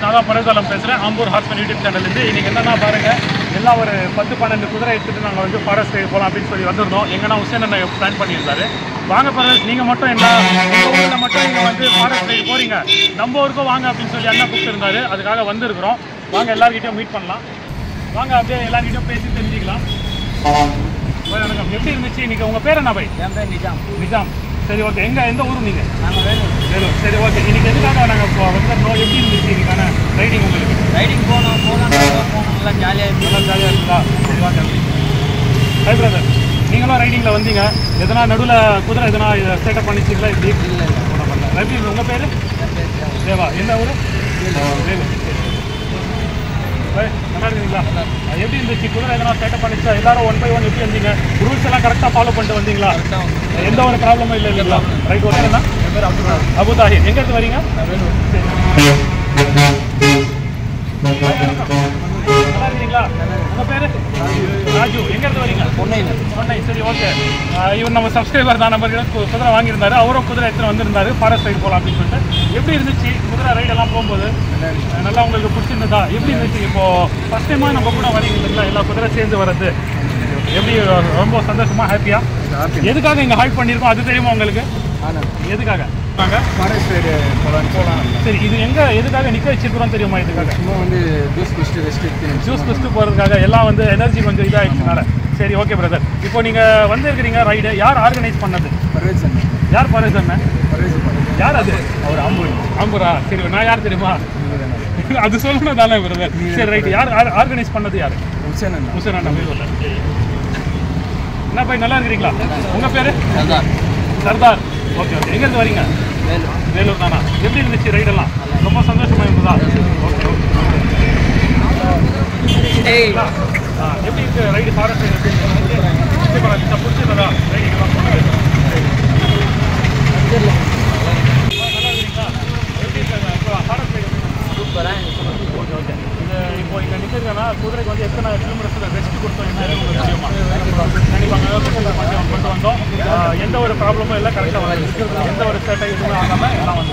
நான் தான் பரவதாலம் பேசுகிறேன் ஆம்பூர் ஹார்ஸ்மேன் யூடியூப் சேனல்லேருந்து இன்றைக்கி என்னென்னா பாருங்கள் எல்லாம் ஒரு பத்து பன்னெண்டு குதிரை எடுத்துகிட்டு நாங்கள் வந்து ஃபாரஸ்ட் ரைடு போகலாம் அப்படின்னு சொல்லி வந்திருந்தோம் எங்கன்னா உசேன் அண்ணன் பிளான் பண்ணியிருந்தாரு வாங்க பரவஸ் நீங்கள் மட்டும் என்ன உங்கள் ஊரில் மட்டும் நீங்கள் வந்து ஃபாரஸ்ட் ரைடு போகிறீங்க நம்ம ஊருக்கும் வாங்க அப்படின்னு சொல்லி அண்ணா கூப்பிட்டுருந்தாரு அதுக்காக வந்திருக்கிறோம் வாங்க எல்லார்கிட்டயும் மீட் பண்ணலாம் வாங்க அப்படியே எல்லார்கிட்டயும் பேசி தெரிஞ்சுக்கலாம் பாய், வணக்கம் எப்படி இருந்துச்சு இன்னைக்கு உங்கள் பேர் என்ன பாய் என் பேர் நிஜாம் நிஜாம் சரி ஓகே எங்கே எந்த ஊர் நீங்கள் நாங்கள் வேணும் வேலூர் சரி ஓகே இன்னைக்கு எதுக்காக நாங்கள் இப்போ வந்துருந்தோம் எப்படி இருந்துச்சு இன்னைக்கான ரைடிங் உங்களுக்கு ரைடிங் போனோம் போனோம் போனோம் நல்லா ஜாலியாக இருந்துச்சு நல்லா ஜாலியாக இருக்குதா சரி ஓகே ஹை பிரதர் நீங்களும் ரைடிங்கில் வந்தீங்க எதனா நடுவில் குதிரை எதனா சேட்டப் பண்ணிச்சிங்களா எப்படி இல்லை இல்லை ஒன்றும் பண்ணல எப்படி உங்கள் பேர் என் பேர் தேவா. தேவா எந்த ஊர் வேலூர் சரி ஏய், நல்லா இருக்கீங்களா அது எப்படி இருந்துச்சு குதிரை எதனா சேட்டப் பண்ணிச்சா எல்லாரும் ஒன் பை ஒன் எப்படி வந்தீங்க ரூல்ஸ் எல்லாம் கரெக்டாக ஃபாலோ பண்ணிட்டு வந்தீங்களா கரெக்டாக வந்து எந்த ஒரு ப்ராப்ளமும் இல்லை இல்லைங்களா ரைட் ஓகே என்ன என் பேர் அப்துல்லா அபு தாஹிர் எங்க இருந்து வரீங்க வேலூர் நல்லா இருக்கீங்களா உங்க பேரு ராஜு எங்க இருந்து வரீங்க பொன்னையில் சொன்னை சரி ஓகே இவர் நம்ம சப்ஸ்கிரைபர் தான் நம்ம கிட்ட கு- குதிரை வாங்கியிருந்தாரு அவரும் குதிரை எடுத்துட்டு வந்திருந்தாரு ஃபாரஸ்ட் ரைடு போகலாம் அப்படின்னு சொல்லிட்டு எப்படி இருந்துச்சு குதிரை ரைடு எல்லாம் போகும்போது அஹ் நல்லா உங்களுக்கு பிடிச்சிருந்ததா எப்படி இருந்துச்சு இப்போ ஃபர்ஸ்ட் டைமா நம்ம கூட வரீங்க இல்லைங்களா எல்லா குதிரை சேர்ந்து வர்றது எப்படி அஹ் ரொம்ப சந்தோஷமா ஹாப்பியா எதுக்காக இங்க ஹைட் பண்ணியிருக்கோம் அது தெரியுமா உங்களுக்கு ஆனால் எதுக்காக வாங்க ஃபாரஸ்ட் ரைடு போகலாம் போகலாம் சரி இது எங்க எதுக்காக நிக்க வச்சிருக்கிறோம் தெரியுமா இதுக்காக சும்மா வந்து ஜூஸ் குடிச்சிட்டு ரெஸ்ட் எடுத்து ஜூஸ் குடிச்சிட்டு போகிறதுக்காக எல்லாம் வந்து எனர்ஜி கொஞ்சம் இதாகிடுச்சுனால சரி ஓகே பிரதர் இப்போ நீங்கள் வந்திருக்கிறீங்க ரைடு யார் ஆர்கனைஸ் பண்ணது பர்வேஸ் அண்ணன் யார் பரேஷ் அண்ணன் பர்வேஸ் பண்ணது யார் அது அவர் ஆம்பூர் ஆம்பூரா சரி நான் யார் தெரியுமா அது சொல்லணும் தானே பிரதர் சரி ரைட் யார் ஆர்கனைஸ் பண்ணது யார் உசேன் அண்ணா முசன் அண்ணன் வேலூர்ல என்ன பை நல்லா இருக்கிறீங்களா உங்கள் பேர் அதான் சர்தார் ஓகே ஓகே எங்கேருந்து வரீங்க வேலூர் வேலூர் தானா எப்படி இருந்துச்சு ரைடெல்லாம் ரொம்ப சந்தோஷமா இருந்ததா ஓகே ஏய் ஆ, எப்படி இருக்கு ரைடு ஃபாரஸ்ட் ரைடு எப்படி இருக்கு பிடிச்சிருந்ததா ரைடிங் எல்லாம் போனது நல்லா இருக்கீங்களா எப்படி இருக்காங்க இப்போ ஃபாரஸ்ட் ரைடு சூப்பராக ஓகே ஓகே இது இப்போ இங்கே நிற்கிறதுனா குதிரைக்கு வந்து எத்தனை கிலோமீட்டர்ஸில் ரெஸ்ட் கொடுத்தோம் என்ன உங்களுக்கு தெரியுமா கண்டிப்பாக கொஞ்சம் கொண்டு வந்தோம் ஆ, எந்த ஒரு ப்ராப்ளமும் இல்லை கரெக்டாக வந்து எந்த ஒரு சேட்டை எதுவுமே ஆகாமல் எல்லாம் வந்து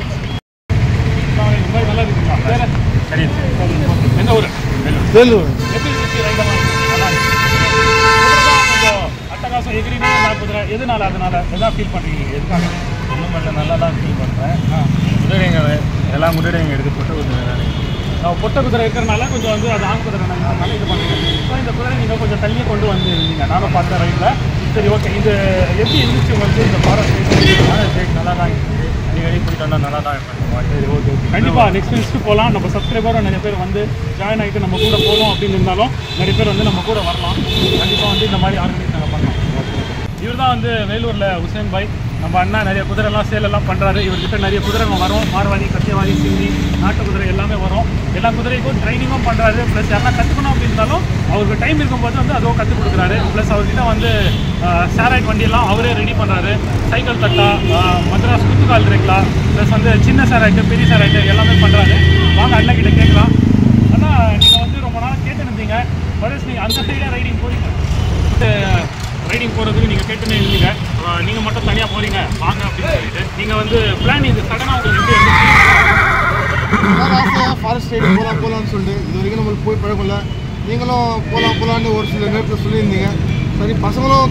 நல்லா இருக்குங்களா வேற சரி சரி ஓகே எந்த ஊர் வேலூர் வேலூர் எப்படி இருந்துச்சு ரைடெல்லாம் நல்லா இருந்துச்சு. குதிரை தான் கொஞ்சம் அட்டகாசம் எகிரினே நான் குதிரை எதனால அதனால எதாவது ஃபீல் பண்ணுறீங்க எதுக்காக இன்னும் கொஞ்சம் நல்லா தான் ஃபீல் பண்ணுறேன் குதிரைங்க எல்லா குதிரைங்க எடுத்து போட்டு கொஞ்சம் நான் பொட்டை குதிரை இருக்கிறனால கொஞ்சம் வந்து அது ஆண் குதிரை அதனால இது பண்ணுறேன் ஸோ இந்த குதிரை நீங்கள் கொஞ்சம் தள்ளியே கொண்டு வந்து இருந்தீங்க நானும் பார்த்தேன் ரைட்டில் சரி ஓகே இது எப்படி இருந்துச்சு உங்களுக்கு இந்த ஃபாரஸ்ட் நல்லா தான் இருக்குது அடிக்கடி போயிட்டு வந்தால் நல்லா தான் இருப்பேன் சரி ஓகே ஓகே கண்டிப்பாக நெக்ஸ்ட் நெக்ஸ்ட் போகலாம் நம்ம சப்ஸ்கிரைபரும் நிறைய பேர் வந்து ஜாயின் ஆகிட்டு நம்ம கூட போகணும் அப்படின்னு இருந்தாலும் நிறைய பேர் வந்து நம்ம கூட வரலாம் கண்டிப்பாக வந்து இந்த மாதிரி ஆர்கனைஸ் நாங்கள் பண்ணலாம் இவர் தான் வந்து வேலூரில் உசேன் பாய் நம்ம அண்ணா நிறைய குதிரைலாம் சேலெல்லாம் பண்ணுறாரு இவர்கிட்ட நிறைய குதிரைங்க வரும் மார்வாடி கத்தியவாடி சிந்தி நாட்டு குதிரை எல்லாமே வரும் எல்லா குதிரைக்கும் ட்ரைனிங்கும் பண்ணுறாரு ப்ளஸ் யாரெல்லாம் கற்றுக்கணும் அப்படின்னாலும் அவருக்கு டைம் இருக்கும்போது வந்து அதுவும் கற்றுக் கொடுக்குறாரு ப்ளஸ் அவர்கிட்ட வந்து சேராய்ட் வண்டியெல்லாம் அவரே ரெடி பண்ணுறாரு சைக்கிள் தட்டா ஆஹ், மദ്രാஸ் குத்துக்கால் இருக்குலா ப்ளஸ் வந்து சின்ன சேராய்ட்டு பெரிய சேராய்ட்டு எல்லாமே பண்ணுறாரு வாங்க அண்ணன் கிட்ட கேட்கலாம் அண்ணா நீங்கள் வந்து ரொம்ப நாள் கேட்டு இருந்தீங்க பரஸ் நீங்கள் அந்த சைடே ரைடிங் போறீங்க ரைடிங் போகிறதுக்கு நீங்கள் கேட்டுனே இருந்தீங்க நீங்கள் மட்டும் தனியாக போகிறீங்க வாங்க அப்படின்னு சொல்லிட்டு நீங்கள் வந்து பிளான் இது சடனாக உங்களுக்கு எப்படி இருந்துச்சு நான் ஆசையாக ஃபாரஸ்ட் ரைடு போகலாம் போகலான்னு சொல்லிட்டு இது வரைக்கும் நம்மளுக்கு போய் பழக்கம்ல நீங்களும் போகலாம் போகலான்னு ஒரு சில நேரத்தில் சொல்லியிருந்தீங்க சரி பசங்களும்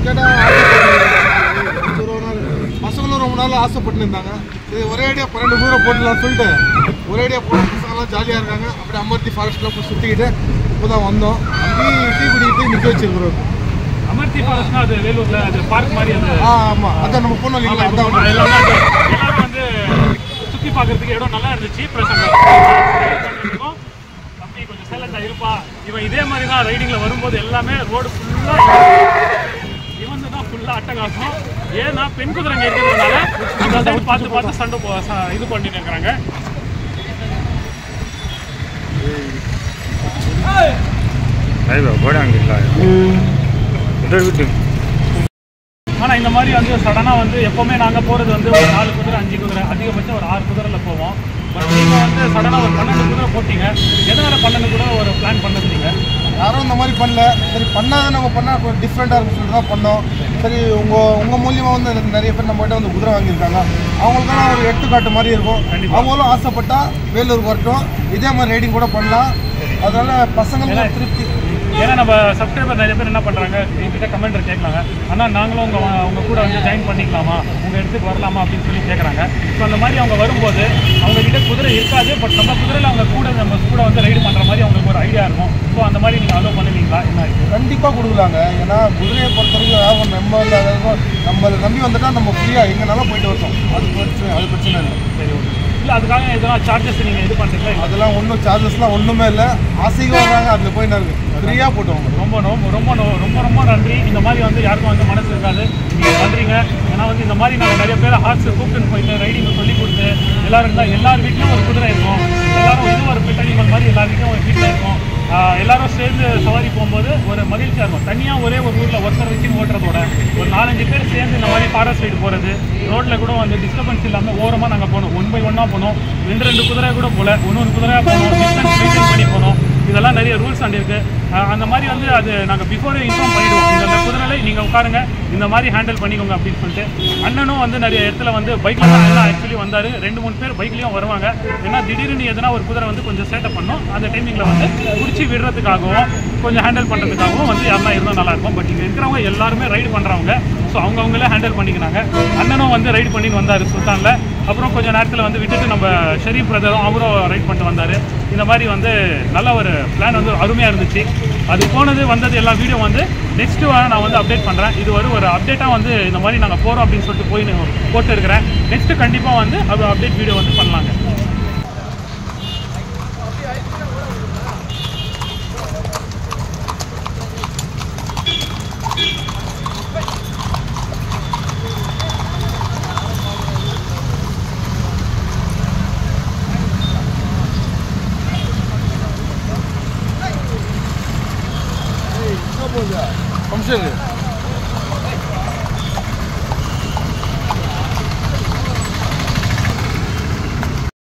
கேட்டால் பசங்களும் ரொம்ப நாள் ஆசைப்பட்டு இருந்தாங்க இது ஒரே அடியாக பன்னெண்டு தூரம் போட்டுடலாம்னு சொல்லிட்டு ஒரே அடியாக போன பசங்களாம் ஜாலியாக இருக்காங்க அப்படியே அமர்த்தி ஃபாரஸ்ட்டில் போய் சுற்றிக்கிட்டு இப்போ தான் வந்தோம் அப்படியே டீ குடிக்கிட்டு நிற்க வச்சிருக்கிறோம் அமர்த்தி ஃபாரஸ்ட்னா அது வேலூரில் அது பார்க் மாதிரி அது ஆ ஆமாம் அதான் நம்ம போனோம் ஆமா, இல்லைங்களா இப்ப அதான் எல்லாமே அது- எல்லாரும் வந்து சுற்றி பார்க்கறதுக்கு இடம் நல்லா இருந்துச்சு ப்ளஸ் அந்த இருக்கும். தம்பி கொஞ்சம் சைலண்டாக இருப்பா இவன் இதே மாதிரி தான் ரைடிங்கில் வரும்போது எல்லாமே ரோடு ஃபுல்லாக இவன் தான் ஃபுல்லாக அட்டகாசம் ஏன்னா பெண் குதிரைங்க இருக்கிறதுனால அந்த side பார்த்து பார்த்து சண்டை போ- ச- இது பண்ணிட்டு இருக்கிறாங்க ஆனால் இந்த மாதிரி வந்து சடனாக வந்து எப்போவுமே நாங்கள் போகிறது வந்து ஒரு நாலு குதிரை அஞ்சு குதிரை அதிகபட்சம் ஒரு ஆறு குதிரையில் போவோம் பட் நீங்கள் வந்து சடனாக ஒரு பன்னெண்டு குதிரை போட்டீங்க எதனால் பன்னெண்டு குதிரை ஒரு பிளான் பண்ணது நீங்கள் யாரும் இந்த மாதிரி பண்ணல சரி பண்ணாத நம்ம பண்ணால் கொஞ்சம் டிஃப்ரெண்ட்டாக இருக்குன்னு சொல்லிட்டு தான் பண்ணோம் சரி உங்கள் உங்கள் மூலியமாக வந்து நிறைய பேர் நம்ம கிட்ட வந்து குதிரை வாங்கியிருக்காங்க அவங்களுக்கெல்லாம் ஒரு எடுத்துக்காட்டு மாதிரி இருக்கும் கண்டிப்பா. அவங்களும் ஆசைப்பட்டா வேலூருக்கு வரட்டும் இதே மாதிரி ரைடிங் கூட பண்ணலாம் அதனால பசங்களுக்கு திருப்தி ஏன்னா நம்ம சப்ஸ்கிரைபர் நிறைய பேர் என்ன பண்ணுறாங்க எங்கிட்ட கமெண்ட் கேட்கலாங்க ஆனால் நாங்களும் உங்கள் உங்க கூட வந்து ஜாயின் பண்ணிக்கலாமா உங்கள் இடத்துக்கு வரலாமா அப்படின்னு சொல்லி கேட்குறாங்க ஸோ அந்த மாதிரி அவங்க வரும்போது அவங்க கிட்ட குதிரை இருக்காது பட் நம்ம குதிரையில் அவங்க கூட நம்ம கூட வந்து ரைடு பண்ணுற மாதிரி அவங்களுக்கு ஒரு ஐடியா இருக்கும் ஸோ அந்த மாதிரி நீங்கள் அலோவ் பண்ணுவீங்களா என்ன இருக்கு கண்டிப்பாக கொடுக்கலாங்க ஏன்னா குதிரையை பொறுத்த வரைக்கும் யாரும் நம்ம இல்லாதவங்க நம்மளை நம்பி வந்துட்டா நம்ம ஃப்ரீயாக எங்கனாலும் போயிட்டு வரட்டும் அது பிரச்சனை அது பிரச்சனை இல்லை சரி ஓகே இல்லை அதுக்காக எதனா சார்ஜஸ் நீங்கள் இது பண்ணுறீங்களா அதெல்லாம் ஒன்றும் சார்ஜஸ்லாம் ஒன்றுமே இல்லை ஆசைக்கு வர்றாங்க அதில் போய் நான் ஃப்ரீயாக போட்டுவாங்க ரொம்ப ரொம்ப ரொம்ப நோ- ரொம்ப ரொம்ப நன்றி இந்த மாதிரி வந்து யாருக்கும் வந்து மனசு இருக்காது நீங்கள் பண்ணுறீங்க ஏன்னா வந்து இந்த மாதிரி நாங்கள் நிறைய பேர் ஹார்ட்ஸ் கூப்பிட்டு போயிட்டு ரைடிங் சொல்லி கொடுத்து எல்லாரும் இருந்தால் எல்லார் வீட்லையும் ஒரு குதிரை இருக்கும் எல்லாரும் இது ஒரு பெட் அனிமல் மாதிரி எல்லார் வீட்லையும் ஒரு வீட்டில் இருக்கும் ஆஹ் எல்லாரும் சேர்ந்து சவாரி போகும்போது ஒரு மகிழ்ச்சியாக இருக்கும் தனியாக ஒரே ஒரு ஊரில் ஒருத்தர் வச்சு ஓட்டுறதோட ஒரு நாலஞ்சு பேர் சேர்ந்து இந்த மாதிரி ஃபாரஸ்ட் சைடு போகிறது ரோட்டில் கூட வந்து டிஸ்டர்பன்ஸ் இல்லாமல் ஓரமாக நாங்கள் போனோம் ஒன் பை ஒன்னாக போனோம் ரெண்டு ரெண்டு குதிரை கூட போல ஒன்று ஒரு குதிரையாக போனோம் டிஸ்டன்ஸ் மெயின்டைன் பண்ணி போனோம் இதெல்லாம் நிறைய ரூல்ஸ் அண்ட் இருக்கு அஹ் அந்த மாதிரி வந்து அது நாங்கள் பிஃபோரே இன்ஃபார்ம் பண்ணிடுவோம் இந்த இந்த குதிரையில நீங்கள் உட்காருங்க இந்த மாதிரி ஹேண்டில் பண்ணிக்கோங்க அப்படின்னு சொல்லிட்டு அண்ணனும் வந்து நிறைய இடத்துல வந்து பைக்கில் தான் எல்லாம் ஆக்சுவலி வந்தார் ரெண்டு மூணு பேர் பைக்லேயும் வருவாங்க ஏன்னா திடீர்னு எதனா ஒரு குதிரை வந்து கொஞ்சம் சேட்டை பண்ணும் அந்த டைமிங்கில் வந்து பிடிச்சி விடுறதுக்காகவும் கொஞ்சம் ஹேண்டில் பண்ணுறதுக்காகவும் வந்து யாருனா இருந்தால் நல்லாயிருக்கும் பட் இங்கே இருக்கிறவங்க எல்லாருமே ரைடு பண்ணுறவங்க ஸோ அவங்கவுங்களே ஹேண்டில் பண்ணிக்கினாங்க அண்ணனும் வந்து ரைடு பண்ணிட்டு வந்தார் சுல்தானில் அப்புறம் கொஞ்சம் நேரத்தில் வந்து விட்டுட்டு நம்ம ஷெரீப் பிரதரும் அவரும் ரைட் பண்ணிட்டு வந்தார் இந்த மாதிரி வந்து நல்ல ஒரு பிளான் வந்து அருமையாக இருந்துச்சு அது போனது வந்தது எல்லா வீடியோ வந்து நெக்ஸ்ட்டு நான் வந்து அப்டேட் பண்ணுறேன் இது ஒரு ஒரு அப்டேட்டாக வந்து இந்த மாதிரி நாங்கள் போகிறோம் அப்படின்னு சொல்லிட்டு போய் நான் போட்டு இருக்கிறேன் நெக்ஸ்ட்டு கண்டிப்பாக வந்து அது அப்டேட் வீடியோ வந்து பண்ணலாங்க ஃபங்க்ஷனுக்கு